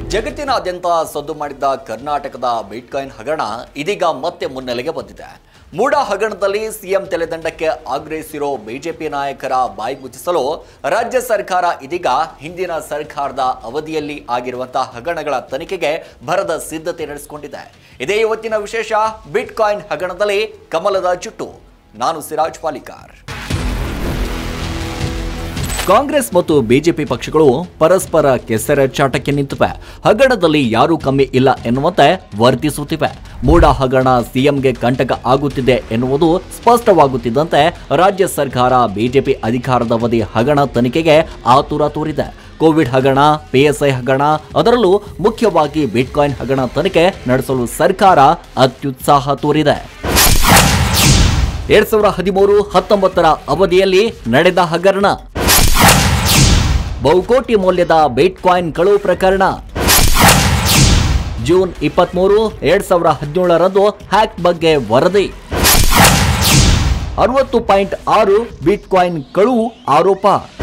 ಜಗತ್ತಿನಾದ್ಯಂತ ಸದ್ದು ಮಾಡಿದ್ದ ಕರ್ನಾಟಕದ ಬಿಟ್ಕಾಯಿನ್ ಹಗರಣ ಇದೀಗ ಮತ್ತೆ ಮುನ್ನೆಲೆಗೆ ಬಂದಿದೆ ಮೂಡ ಹಗರಣದಲ್ಲಿ ಸಿಎಂ ತಲೆದಂಡಕ್ಕೆ ಆಗ್ರಹಿಸಿರೋ ಬಿಜೆಪಿ ನಾಯಕರ ಬಾಯಿ ಮುಚ್ಚಿಸಲು ರಾಜ್ಯ ಸರ್ಕಾರ ಇದೀಗ ಹಿಂದಿನ ಸರ್ಕಾರದ ಅವಧಿಯಲ್ಲಿ ಆಗಿರುವಂತಹ ಹಗರಣಗಳ ತನಿಖೆಗೆ ಭರದ ಸಿದ್ಧತೆ ನಡೆಸಿಕೊಂಡಿದೆ ಇದೇ ಇವತ್ತಿನ ವಿಶೇಷ ಬಿಟ್ಕಾಯಿನ್ ಹಗರಣದಲ್ಲಿ ಕಮಲದ ಚುಟ್ಟು ನಾನು ಸಿರಾಜ್ ಪಾಲಿಕಾರ್ ಕಾಂಗ್ರೆಸ್ ಮತ್ತು ಬಿಜೆಪಿ ಪಕ್ಷಗಳು ಪರಸ್ಪರ ಕೆಸರೆಚ್ಚಾಟಕ್ಕೆ ನಿಂತಿವೆ ಹಗರಣದಲ್ಲಿ ಯಾರೂ ಕಮ್ಮಿ ಇಲ್ಲ ಎನ್ನುವಂತೆ ವರ್ತಿಸುತ್ತಿವೆ ಮೂಡ ಹಗರಣ ಸಿಎಂಗೆ ಕಂಟಕ ಆಗುತ್ತಿದೆ ಎನ್ನುವುದು ಸ್ಪಷ್ಟವಾಗುತ್ತಿದ್ದಂತೆ ರಾಜ್ಯ ಸರ್ಕಾರ ಬಿಜೆಪಿ ಅಧಿಕಾರದ ಅವಧಿ ಹಗರಣ ತನಿಖೆಗೆ ಆತುರ ತೋರಿದೆ ಕೋವಿಡ್ ಹಗರಣ ಪಿಎಸ್ಐ ಹಗರಣ ಅದರಲ್ಲೂ ಮುಖ್ಯವಾಗಿ ಬಿಟ್ಕಾಯಿನ್ ಹಗರಣ ತನಿಖೆ ನಡೆಸಲು ಸರ್ಕಾರ ಅತ್ಯುತ್ಸಾಹ ತೋರಿದೆ ಎರಡ್ ಸಾವಿರದ ಹದಿಮೂರು ಹತ್ತೊಂಬತ್ತರ ಅವಧಿಯಲ್ಲಿ ನಡೆದ ಹಗರಣ ಬಹುಕೋಟಿ ಮೌಲ್ಯದ ಬಿಟ್ಕಾಯಿನ್ ಕಳುವು ಪ್ರಕರಣ ಜೂನ್ ಇಪ್ಪತ್ಮೂರು ಎರಡ್ ಸಾವಿರದ ಹದಿನೇಳರಂದು ಹ್ಯಾಕ್ ಬಗ್ಗೆ ವರದಿ ಅರವತ್ತು ಪಾಯಿಂಟ್ ಆರು ಬಿಟ್ಕಾಯಿನ್ ಕಳುವು ಆರೋಪ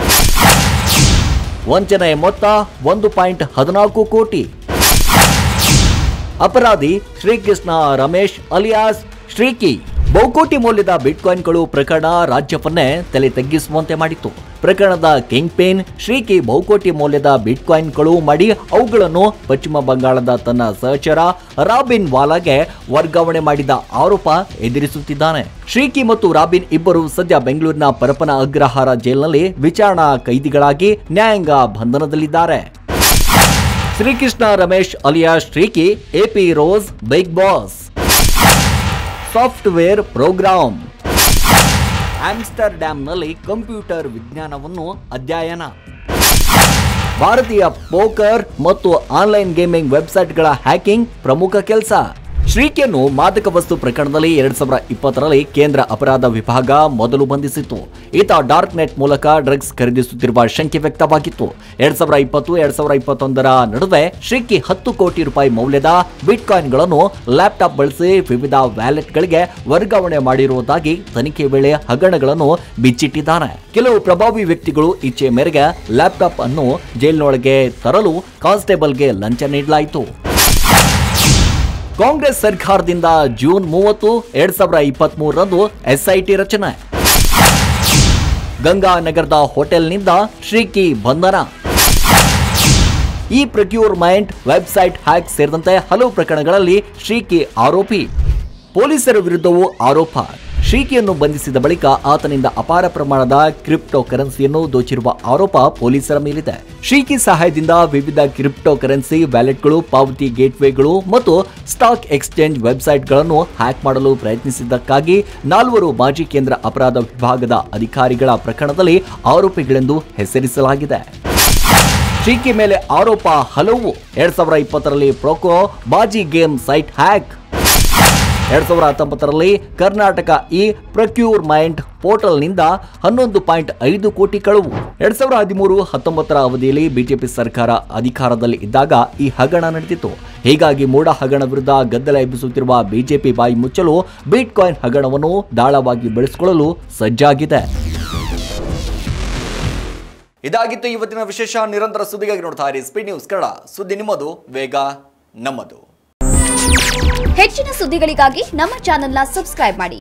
ವಂಚನೆ ಮೊತ್ತ ಒಂದು ಪಾಯಿಂಟ್ ಹದಿನಾಲ್ಕು ಕೋಟಿ ಅಪರಾಧಿ ಶ್ರೀಕೃಷ್ಣ ರಮೇಶ್ ಅಲಿಯಾಸ್ ಶ್ರೀಕಿ ಬಹುಕೋಟಿ ಮೌಲ್ಯದ ಬಿಟ್ಕಾಯಿನ್ಗಳು ಪ್ರಕರಣ ರಾಜ್ಯವನ್ನೇ ತಲೆ ತಗ್ಗಿಸುವಂತೆ ಮಾಡಿತ್ತು ಪ್ರಕರಣದ ಕಿಂಗ್ ಪೇನ್ ಶ್ರೀಕಿ ಬಹುಕೋಟಿ ಮೌಲ್ಯದ ಬಿಟ್ಕಾಯಿನ್ ಕಳುವು ಮಾಡಿ ಅವುಗಳನ್ನು ಪಶ್ಚಿಮ ಬಂಗಾಳದ ತನ್ನ ಸಹಚರ ರಾಬಿನ್ ವಾಲಾಗೆ ವರ್ಗಾವಣೆ ಮಾಡಿದ ಆರೋಪ ಎದುರಿಸುತ್ತಿದ್ದಾನೆ ಶ್ರೀಕಿ ಮತ್ತು ರಾಬಿನ್ ಇಬ್ಬರು ಸದ್ಯ ಬೆಂಗಳೂರಿನ ಪರಪನ ಅಗ್ರಹಾರ ಜೈಲಿನಲ್ಲಿ ವಿಚಾರಣಾ ಕೈದಿಗಳಾಗಿ ನ್ಯಾಯಾಂಗ ಬಂಧನದಲ್ಲಿದ್ದಾರೆ ಶ್ರೀಕೃಷ್ಣ ರಮೇಶ್ ಅಲಿಯಾ ಶ್ರೀಕಿ ಎಪಿ ರೋಸ್ ಬಿಗ್ ಬಾಸ್ ಸಾಫ್ಟ್ವೇರ್ ಪ್ರೋಗ್ರಾಮ್ ಆಮ್ಸ್ಟರ್ಡ್ಯಾಮ್ನಲ್ಲಿ ಕಂಪ್ಯೂಟರ್ ವಿಜ್ಞಾನವನ್ನು ಅಧ್ಯಯನ ಭಾರತೀಯ ಪೋಕರ್ ಮತ್ತು ಆನ್ಲೈನ್ ಗೇಮಿಂಗ್ ವೆಬ್ಸೈಟ್ಗಳ ಹ್ಯಾಕಿಂಗ್ ಪ್ರಮುಖ ಕೆಲಸ ಶ್ರೀಕಿಯನ್ನು ಮಾದಕ ವಸ್ತು ಪ್ರಕರಣದಲ್ಲಿ ಎರಡ್ ಸಾವಿರದ ಇಪ್ಪತ್ತರಲ್ಲಿ ಕೇಂದ್ರ ಅಪರಾಧ ವಿಭಾಗ ಮೊದಲು ಬಂಧಿಸಿತ್ತು ಈತ ಡಾರ್ಕ್ ನೆಟ್ ಮೂಲಕ ಡ್ರಗ್ಸ್ ಖರೀದಿಸುತ್ತಿರುವ ಶಂಕೆ ವ್ಯಕ್ತವಾಗಿತ್ತು ಎರಡ್ ಸಾವಿರದ ಇಪ್ಪತ್ತು ಎರಡ್ ಸಾವಿರದ ಇಪ್ಪತ್ತೊಂದರ ನಡುವೆ ಶ್ರೀಕಿ ಹತ್ತು ಕೋಟಿ ರೂಪಾಯಿ ಮೌಲ್ಯದ ಬಿಟ್ಕಾಯಿನ್ಗಳನ್ನು ಲ್ಯಾಪ್ಟಾಪ್ ಬಳಸಿ ವಿವಿಧ ವ್ಯಾಲೆಟ್ಗಳಿಗೆ ವರ್ಗಾವಣೆ ಮಾಡಿರುವುದಾಗಿ ತನಿಖೆ ವೇಳೆ ಹಗರಣಗಳನ್ನು ಬಿಚ್ಚಿಟ್ಟಿದ್ದಾನೆ ಕೆಲವು ಪ್ರಭಾವಿ ವ್ಯಕ್ತಿಗಳು ಇಚ್ಛೆ ಮೇರೆಗೆ ಲ್ಯಾಪ್ಟಾಪ್ ಅನ್ನು ಜೈಲಿನೊಳಗೆ ತರಲು ಕಾನ್ಸ್ಟೇಬಲ್ಗೆ ಲಂಚ ನೀಡಲಾಯಿತು ಕಾಂಗ್ರೆಸ್ ಸರ್ಕಾರದಿಂದ ಜೂನ್ ಮೂವತ್ತು ಎರಡ್ ಸಾವಿರದ ಇಪ್ಪತ್ತ್ ಮೂರರಂದು ಎಸ್ಐಟಿ ರಚನೆ ಗಂಗಾನಗರದ ಹೋಟೆಲ್ನಿಂದ ಶ್ರೀಕಿ ಬಂಧನ ಈ ಪ್ರಕ್ಯೂರ್ಮೆಂಟ್ ವೆಬ್ಸೈಟ್ ಹ್ಯಾಕ್ ಸೇರಿದಂತೆ ಹಲವು ಪ್ರಕರಣಗಳಲ್ಲಿ ಶ್ರೀಕಿ ಆರೋಪಿ ಪೊಲೀಸರ ವಿರುದ್ಧವೂ ಆರೋಪ ಶ್ರೀಕಿಯನ್ನು ಬಂಧಿಸಿದ ಬಳಿಕ ಆತನಿಂದ ಅಪಾರ ಪ್ರಮಾಣದ ಕ್ರಿಪ್ಟೋ ಕರೆನ್ಸಿಯನ್ನು ದೋಚಿರುವ ಆರೋಪ ಪೊಲೀಸರ ಮೇಲಿದೆ ಶ್ರೀಕಿ ಸಹಾಯದಿಂದ ವಿವಿಧ ಕ್ರಿಪ್ಟೋ ಕರೆನ್ಸಿ ವ್ಯಾಲೆಟ್ಗಳು ಪಾವತಿ ಗೇಟ್ವೇಗಳು ಮತ್ತು ಸ್ಟಾಕ್ ಎಕ್ಸ್ಚೇಂಜ್ ವೆಬ್ಸೈಟ್ಗಳನ್ನು ಹ್ಯಾಕ್ ಮಾಡಲು ಪ್ರಯತ್ನಿಸಿದ್ದಕ್ಕಾಗಿ ನಾಲ್ವರು ಮಾಜಿ ಕೇಂದ್ರ ಅಪರಾಧ ವಿಭಾಗದ ಅಧಿಕಾರಿಗಳ ಪ್ರಕರಣದಲ್ಲಿ ಆರೋಪಿಗಳೆಂದು ಹೆಸರಿಸಲಾಗಿದೆ ಶ್ರೀಕಿ ಮೇಲೆ ಆರೋಪ ಹಲವು ಎರಡ್ ಸಾವಿರದ ಇಪ್ಪತ್ತರಲ್ಲಿ ಪ್ರೊಕೋ ಬಾಜಿ ಗೇಮ್ ಸೈಟ್ ಹ್ಯಾಕ್ ಎರಡ್ ಸಾವಿರದ ಹತ್ತೊಂಬತ್ತರಲ್ಲಿ ಕರ್ನಾಟಕ ಇ ಪ್ರೊಕ್ಯೂರ್ಮೆಂಟ್ ಪೋರ್ಟಲ್ನಿಂದ ಹನ್ನೊಂದು ಪಾಯಿಂಟ್ ಐದು ಕೋಟಿ ಕಳುವು ಎರಡ್ ಸಾವಿರದ ಹದಿಮೂರು ಹತ್ತೊಂಬತ್ತರ ಅವಧಿಯಲ್ಲಿ ಬಿಜೆಪಿ ಸರ್ಕಾರ ಅಧಿಕಾರದಲ್ಲಿ ಇದ್ದಾಗ ಈ ಹಗರಣ ನಡೆದಿತ್ತು ಹೀಗಾಗಿ ಮೂಡ ಹಗರಣ ವಿರುದ್ಧ ಗದ್ದಲ ಎಬ್ಬಿಸುತ್ತಿರುವ ಬಿಜೆಪಿ ಬಾಯಿ ಮುಚ್ಚಲು ಬಿಟ್ ಕಾಯಿನ್ ಹಗರಣವನ್ನು ದಾಳವಾಗಿ ಬೆಳೆಸಿಕೊಳ್ಳಲು ಸಜ್ಜಾಗಿದೆ ಇದಾಗಿತ್ತು ಇವತ್ತಿನ ವಿಶೇಷ ನಿರಂತರ ಸುದ್ದಿಗಾಗಿ ನೋಡ್ತಾ ಇರಿ ಸ್ಪೀಡ್ ನ್ಯೂಸ್ ಕನ್ನಡ ಸುದ್ದಿ ನಿಮ್ಮದು ವೇಗ ನಮ್ಮದು ಹೆಚ್ಚಿನ ಸುದ್ದಿಗಳಿಗಾಗಿ ನಮ್ಮ ಚಾನೆಲ್ನ ಸಬ್ಸ್ಕ್ರೈಬ್ ಮಾಡಿ